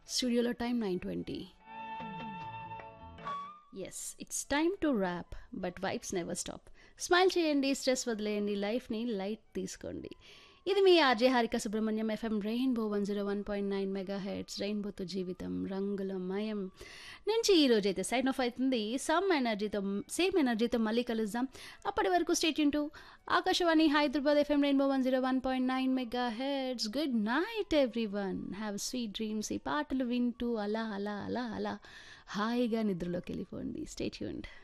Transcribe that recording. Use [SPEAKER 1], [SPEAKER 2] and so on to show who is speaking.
[SPEAKER 1] స్టూడియోలో time nine twenty yes it's time to wrap but vibes never stop smile చేయండి stress వదిలేయండి లైఫ్ని light తీసుకోండి ఇది మీ RJ Harika Subrahmanyam FM rainbow one zero one point nine mega heads రెయిన్బోతో జీవితం రంగుల మయం నుంచి ఈ రోజు అయితే సైన్ ఆఫ్ అవుతుంది సమ్ ఎనర్జీతో సేమ్ ఎనర్జీతో మళ్ళీ కలుద్దాం అప్పటి వరకు స్టేట్ టు Akashvani Hyderabad FM rainbow one zero one point nine mega heads good night every one have sweet dreams ఈ పాటలు వింటూ అలా అలా అలా అలా హాయిగా నిద్రలోకి వెళ్ళిపోండి స్టేట్ యూండ్